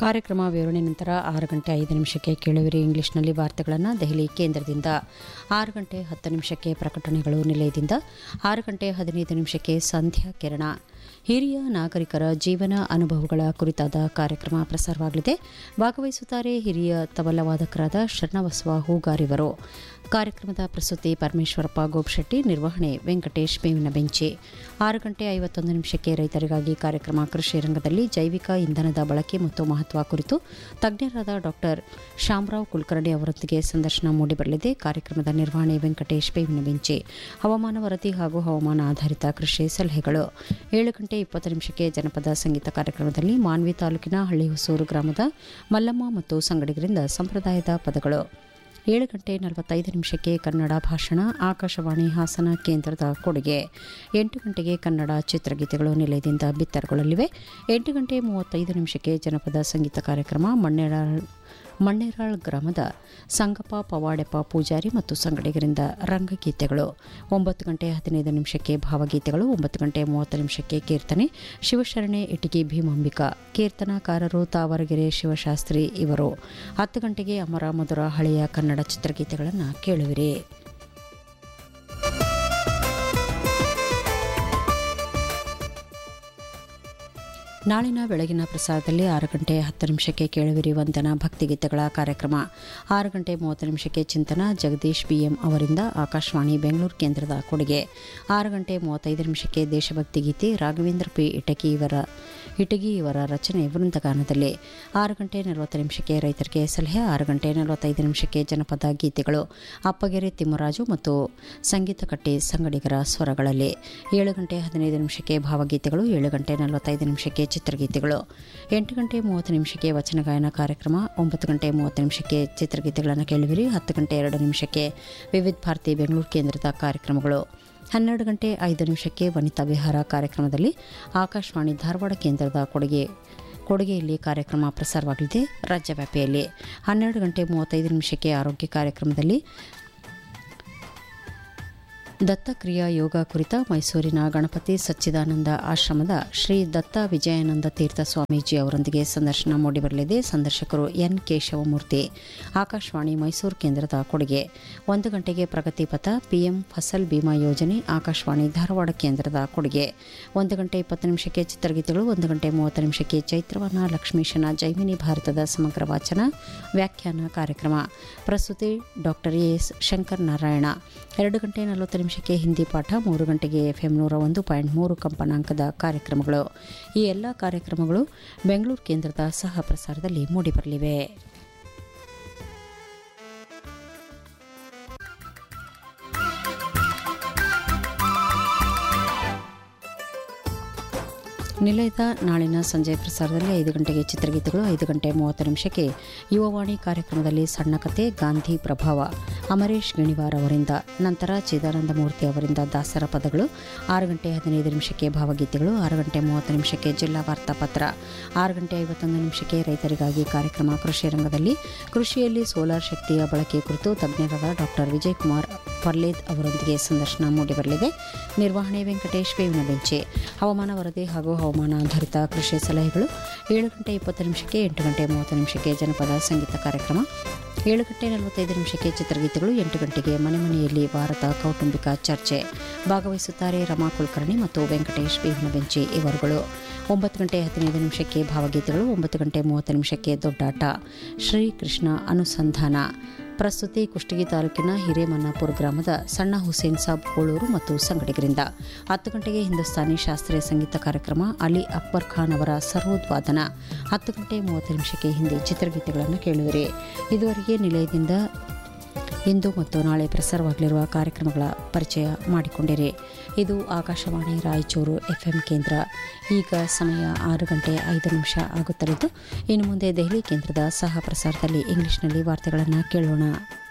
ಕಾರ್ಯಕ್ರಮ ವಿವರಣೆ ನಂತರ ಆರು ಗಂಟೆ ಐದು ನಿಮಿಷಕ್ಕೆ ಕೇಳುವಿರಿ ಇಂಗ್ಲಿಷ್ನಲ್ಲಿ ವಾರ್ತೆಗಳನ್ನು ದೆಹಲಿ ಕೇಂದ್ರದಿಂದ ಆರು ಗಂಟೆ ಹತ್ತು ನಿಮಿಷಕ್ಕೆ ಪ್ರಕಟಣೆಗಳು ನಿಲಯದಿಂದ ಆರು ಗಂಟೆ ಹದಿನೈದು ನಿಮಿಷಕ್ಕೆ ಸಂಧ್ಯಾ ಕಿರಣ ಹಿರಿಯ ನಾಗರಿಕರ ಜೀವನ ಅನುಭವಗಳ ಕುರಿತಾದ ಕಾರ್ಯಕ್ರಮ ಪ್ರಸಾರವಾಗಲಿದೆ ಭಾಗವಹಿಸುತ್ತಾರೆ ಹಿರಿಯ ತಬಲವಾದಕರಾದ ಶರಣಬಸವ ಹೂಗಾರಿವರು ಕಾರ್ಯಕ್ರಮದ ಪ್ರಸ್ತುತಿ ಪರಮೇಶ್ವರಪ್ಪ ಗೋಪಶೆಟ್ಟಿ ನಿರ್ವಹಣೆ ವೆಂಕಟೇಶ್ ಬೇವಿನ ಬೆಂಚಿ ಆರು ಗಂಟೆ ಐವತ್ತೊಂದು ನಿಮಿಷಕ್ಕೆ ರೈತರಿಗಾಗಿ ಕಾರ್ಯಕ್ರಮ ಕೃಷಿ ರಂಗದಲ್ಲಿ ಜೈವಿಕ ಇಂಧನದ ಬಳಕೆ ಮತ್ತು ಮಹತ್ವ ಕುರಿತು ತಜ್ಞರಾದ ಡಾಕ್ಟರ್ ಶಾಮರಾವ್ ಕುಲಕರ್ಣಿ ಅವರೊಂದಿಗೆ ಸಂದರ್ಶನ ಮೂಡಿಬರಲಿದೆ ಕಾರ್ಯಕ್ರಮದ ನಿರ್ವಹಣೆ ವೆಂಕಟೇಶ್ ಬೇವಿನ ಬೆಂಚಿ ಹವಾಮಾನ ವರದಿ ಹಾಗೂ ಹವಾಮಾನ ಆಧಾರಿತ ಕೃಷಿ ಸಲಹೆಗಳು ಏಳು ಗಂಟೆ ಇಪ್ಪತ್ತು ನಿಮಿಷಕ್ಕೆ ಜನಪದ ಸಂಗೀತ ಕಾರ್ಯಕ್ರಮದಲ್ಲಿ ಮಾನ್ವಿ ತಾಲೂಕಿನ ಹಳ್ಳಿಹೊಸೂರು ಗ್ರಾಮದ ಮಲ್ಲಮ್ಮ ಮತ್ತು ಸಂಗಡಿಗರಿಂದ ಸಂಪ್ರದಾಯದ ಪದಗಳು ಏಳು ಗಂಟೆ ನಲವತ್ತೈದು ನಿಮಿಷಕ್ಕೆ ಕನ್ನಡ ಭಾಷಣ ಆಕಾಶವಾಣಿ ಹಾಸನ ಕೇಂದ್ರದ ಕೊಡುಗೆ ಎಂಟು ಗಂಟೆಗೆ ಕನ್ನಡ ಚಿತ್ರಗೀತೆಗಳು ನಿಲಯದಿಂದ ಬಿತ್ತರಗೊಳ್ಳಲಿವೆ ಎಂಟು ಗಂಟೆ ಮೂವತ್ತೈದು ನಿಮಿಷಕ್ಕೆ ಜನಪದ ಸಂಗೀತ ಕಾರ್ಯಕ್ರಮ ಮಣ್ಣೆರಾಳ್ ಮಣ್ಣೆರಾಳ್ ಗ್ರಾಮದ ಸಂಗಪ್ಪ ಪವಾಡೆಪ್ಪ ಪೂಜಾರಿ ಮತ್ತು ಸಂಗಡಿಗರಿಂದ ರಂಗಗೀತೆಗಳು ಒಂಬತ್ತು ಗಂಟೆ ಹದಿನೈದು ನಿಮಿಷಕ್ಕೆ ಭಾವಗೀತೆಗಳು ಒಂಬತ್ತು ಗಂಟೆ ಮೂವತ್ತು ನಿಮಿಷಕ್ಕೆ ಕೀರ್ತನೆ ಶಿವಶರಣೆ ಇಟಗಿ ಭೀಮಾಂಬಿಕಾ ಕೀರ್ತನಾಕಾರರು ತಾವರಗೆರೆ ಶಿವಶಾಸ್ತ್ರಿ ಇವರು ಹತ್ತು ಗಂಟೆಗೆ ಅಮರ ಮಧುರ ಹಳೆಯ ಕನ್ನಡ ಚಿತ್ರಗೀತೆಗಳನ್ನು ಕೇಳುವಿರಿ ನಾಳಿನ ಬೆಳಗಿನ ಪ್ರಸಾರದಲ್ಲಿ ಆರು ಗಂಟೆ ಹತ್ತು ನಿಮಿಷಕ್ಕೆ ಕೇಳುವಿರಿ ವಂದನ ಭಕ್ತಿಗೀತೆಗಳ ಕಾರ್ಯಕ್ರಮ ಆರು ಗಂಟೆ ಮೂವತ್ತು ನಿಮಿಷಕ್ಕೆ ಚಿಂತನ ಜಗದೀಶ್ ಬಿಎಂ ಅವರಿಂದ ಆಕಾಶವಾಣಿ ಬೆಂಗಳೂರು ಕೇಂದ್ರದ ಕೊಡುಗೆ ಆರು ಗಂಟೆ ಮೂವತ್ತೈದು ನಿಮಿಷಕ್ಕೆ ದೇಶಭಕ್ತಿ ಗೀತೆ ರಾಘವೇಂದ್ರ ಪಿ ಇಟಗಿ ಇವರ ಇಟಗಿ ಇವರ ರಚನೆ ವೃಂದಗಾನದಲ್ಲಿ ಆರು ಗಂಟೆ ನಲವತ್ತು ನಿಮಿಷಕ್ಕೆ ರೈತರಿಗೆ ಸಲಹೆ ಆರು ಗಂಟೆ ನಲವತ್ತೈದು ನಿಮಿಷಕ್ಕೆ ಜನಪದ ಗೀತೆಗಳು ಅಪ್ಪಗೆರೆ ತಿಮ್ಮರಾಜು ಮತ್ತು ಸಂಗೀತ ಕಟ್ಟಿ ಸಂಗಡಿಗರ ಸ್ವರಗಳಲ್ಲಿ ಏಳು ಗಂಟೆ ಹದಿನೈದು ನಿಮಿಷಕ್ಕೆ ಭಾವಗೀತೆಗಳು ಏಳು ಗಂಟೆ ನಲವತ್ತೈದು ನಿಮಿಷಕ್ಕೆ ಚಿತ್ರಗೀತೆಗಳು ಎಂಟು ಗಂಟೆ ಮೂವತ್ತು ನಿಮಿಷಕ್ಕೆ ವಚನ ಗಾಯನ ಕಾರ್ಯಕ್ರಮ ಒಂಬತ್ತು ಗಂಟೆ ಮೂವತ್ತು ನಿಮಿಷಕ್ಕೆ ಚಿತ್ರಗೀತೆಗಳನ್ನು ಕೇಳುವಿರಿ ಹತ್ತು ಗಂಟೆ ಎರಡು ನಿಮಿಷಕ್ಕೆ ವಿವಿಧ ಭಾರತಿ ಬೆಂಗಳೂರು ಕೇಂದ್ರದ ಕಾರ್ಯಕ್ರಮಗಳು ಹನ್ನೆರಡು ಗಂಟೆ ಐದು ನಿಮಿಷಕ್ಕೆ ವನಿತಾ ವಿಹಾರ ಕಾರ್ಯಕ್ರಮದಲ್ಲಿ ಆಕಾಶವಾಣಿ ಧಾರವಾಡ ಕೇಂದ್ರದ ಕೊಡುಗೆ ಕೊಡುಗೆಯಲ್ಲಿ ಕಾರ್ಯಕ್ರಮ ಪ್ರಸಾರವಾಗಲಿದೆ ರಾಜ್ಯವ್ಯಾಪಿಯಲ್ಲಿ ಹನ್ನೆರಡು ಗಂಟೆ ಮೂವತ್ತೈದು ನಿಮಿಷಕ್ಕೆ ಆರೋಗ್ಯ ಕಾರ್ಯಕ್ರಮದಲ್ಲಿ ದತ್ತಕ್ರಿಯಾ ಯೋಗ ಕುರಿತ ಮೈಸೂರಿನ ಗಣಪತಿ ಸಚ್ಚಿದಾನಂದ ಆಶ್ರಮದ ಶ್ರೀ ದತ್ತ ವಿಜಯಾನಂದ ತೀರ್ಥ ಸ್ವಾಮೀಜಿ ಅವರೊಂದಿಗೆ ಸಂದರ್ಶನ ಮೂಡಿಬರಲಿದೆ ಸಂದರ್ಶಕರು ಎನ್ ಕೇಶವಮೂರ್ತಿ ಆಕಾಶವಾಣಿ ಮೈಸೂರು ಕೇಂದ್ರದ ಕೊಡುಗೆ ಒಂದು ಗಂಟೆಗೆ ಪ್ರಗತಿ ಪಥ ಪಿಎಂ ಫಸಲ್ ಬಿಮಾ ಯೋಜನೆ ಆಕಾಶವಾಣಿ ಧಾರವಾಡ ಕೇಂದ್ರದ ಕೊಡುಗೆ ಒಂದು ಗಂಟೆ ಇಪ್ಪತ್ತು ನಿಮಿಷಕ್ಕೆ ಚಿತ್ರಗೀತೆಗಳು ಒಂದು ಗಂಟೆ ಮೂವತ್ತು ನಿಮಿಷಕ್ಕೆ ಚೈತ್ರವನ ಲಕ್ಷ್ಮೀಶನ ಜೈಮಿನಿ ಭಾರತದ ಸಮಗ್ರ ವಾಚನ ವ್ಯಾಖ್ಯಾನ ಕಾರ್ಯಕ್ರಮ ಪ್ರಸ್ತುತಿ ಡಾಕ್ಟರ್ ಎಸ್ ಶಂಕರ್ ನಾರಾಯಣ ಎರಡು ಗಂಟೆ ನಲವತ್ತು ನಿಮಿಷಕ್ಕೆ ಹಿಂದಿ ಪಾಠ ಮೂರು ಗಂಟೆಗೆ ಎಫ್ಎಂ ನೂರ ಒಂದು ಪಾಯಿಂಟ್ ಮೂರು ಕಂಪನಾಂಕದ ಕಾರ್ಯಕ್ರಮಗಳು ಈ ಎಲ್ಲ ಕಾರ್ಯಕ್ರಮಗಳು ಬೆಂಗಳೂರು ಕೇಂದ್ರದ ಸಹ ಪ್ರಸಾರದಲ್ಲಿ ಮೂಡಿಬರಲಿವೆ ನಿಲಯದ ನಾಳಿನ ಸಂಜೆ ಪ್ರಸಾರದಲ್ಲಿ ಐದು ಗಂಟೆಗೆ ಚಿತ್ರಗೀತೆಗಳು ಐದು ಗಂಟೆ ಮೂವತ್ತು ನಿಮಿಷಕ್ಕೆ ಯುವವಾಣಿ ಕಾರ್ಯಕ್ರಮದಲ್ಲಿ ಸಣ್ಣ ಕತೆ ಗಾಂಧಿ ಪ್ರಭಾವ ಅಮರೇಶ್ ಗಣಿವಾರ್ ಅವರಿಂದ ನಂತರ ಚಿದಾನಂದ ಮೂರ್ತಿ ಅವರಿಂದ ದಾಸರ ಪದಗಳು ಆರು ಗಂಟೆ ಹದಿನೈದು ನಿಮಿಷಕ್ಕೆ ಭಾವಗೀತೆಗಳು ಆರು ಗಂಟೆ ಮೂವತ್ತು ನಿಮಿಷಕ್ಕೆ ಜಿಲ್ಲಾ ವಾರ್ತಾಪತ್ರ ಆರು ಗಂಟೆ ಐವತ್ತೊಂದು ನಿಮಿಷಕ್ಕೆ ರೈತರಿಗಾಗಿ ಕಾರ್ಯಕ್ರಮ ಕೃಷಿ ರಂಗದಲ್ಲಿ ಕೃಷಿಯಲ್ಲಿ ಸೋಲಾರ್ ಶಕ್ತಿಯ ಬಳಕೆ ಕುರಿತು ತಜ್ಞರಾದ ಡಾಕ್ಟರ್ ವಿಜಯಕುಮಾರ್ ಪರ್ಲೇದ್ ಅವರೊಂದಿಗೆ ಸಂದರ್ಶನ ಮೂಡಿಬರಲಿದೆ ನಿರ್ವಹಣೆ ವೆಂಕಟೇಶ್ ಬೇವಿನ ಬೆಂಚೆ ಹವಾಮಾನ ವರದಿ ಹಾಗೂ ಹವಾಮಾನ ಆಧಾರಿತ ಕೃಷಿ ಸಲಹೆಗಳು ಏಳು ಗಂಟೆ ಇಪ್ಪತ್ತು ನಿಮಿಷಕ್ಕೆ ಎಂಟು ಗಂಟೆ ಮೂವತ್ತು ನಿಮಿಷಕ್ಕೆ ಜನಪದ ಸಂಗೀತ ಕಾರ್ಯಕ್ರಮ ಏಳು ಗಂಟೆ ನಲವತ್ತೈದು ನಿಮಿಷಕ್ಕೆ ಚಿತ್ರಗೀತೆಗಳು ಎಂಟು ಗಂಟೆಗೆ ಮನೆ ಮನೆಯಲ್ಲಿ ವಾರದ ಕೌಟುಂಬಿಕ ಚರ್ಚೆ ಭಾಗವಹಿಸುತ್ತಾರೆ ರಮಾ ಕುಲಕರ್ಣಿ ಮತ್ತು ವೆಂಕಟೇಶ್ ಬೇವಿನ ಬೆಂಚಿ ಇವರುಗಳು ಒಂಬತ್ತು ಗಂಟೆ ಹದಿನೈದು ನಿಮಿಷಕ್ಕೆ ಭಾವಗೀತೆಗಳು ಒಂಬತ್ತು ಗಂಟೆ ಮೂವತ್ತು ನಿಮಿಷಕ್ಕೆ ದೊಡ್ಡಾಟ ಶ್ರೀಕೃಷ್ಣ ಅನುಸಂಧಾನ ಪ್ರಸ್ತುತಿ ಕುಷ್ಟಗಿ ತಾಲೂಕಿನ ಹಿರೇಮನ್ನಾಪುರ ಗ್ರಾಮದ ಸಣ್ಣ ಹುಸೇನ್ ಸಾಬ್ ಕೋಳೂರು ಮತ್ತು ಸಂಗಡಿಗರಿಂದ ಹತ್ತು ಗಂಟೆಗೆ ಹಿಂದೂಸ್ತಾನಿ ಶಾಸ್ತ್ರೀಯ ಸಂಗೀತ ಕಾರ್ಯಕ್ರಮ ಅಲಿ ಅಕ್ಬರ್ ಖಾನ್ ಅವರ ಸರೋದ್ ವಾದನ ಹತ್ತು ಗಂಟೆ ಮೂವತ್ತು ನಿಮಿಷಕ್ಕೆ ಹಿಂದಿ ಚಿತ್ರಗೀತೆಗಳನ್ನು ಕೇಳುವಿರಿ ಇದುವರೆಗೆ ನಿಲಯದಿಂದ ಇಂದು ಮತ್ತು ನಾಳೆ ಪ್ರಸಾರವಾಗಲಿರುವ ಕಾರ್ಯಕ್ರಮಗಳ ಪರಿಚಯ ಮಾಡಿಕೊಂಡಿರಿ ಇದು ಆಕಾಶವಾಣಿ ರಾಯಚೂರು ಎಫ್ಎಂ ಕೇಂದ್ರ ಈಗ ಸಮಯ ಆರು ಗಂಟೆ ಐದು ನಿಮಿಷ ಆಗುತ್ತಲಿದ್ದು ಇನ್ನು ಮುಂದೆ ದೆಹಲಿ ಕೇಂದ್ರದ ಸಹ ಪ್ರಸಾರದಲ್ಲಿ ಇಂಗ್ಲಿಷ್ನಲ್ಲಿ ವಾರ್ತೆಗಳನ್ನು ಕೇಳೋಣ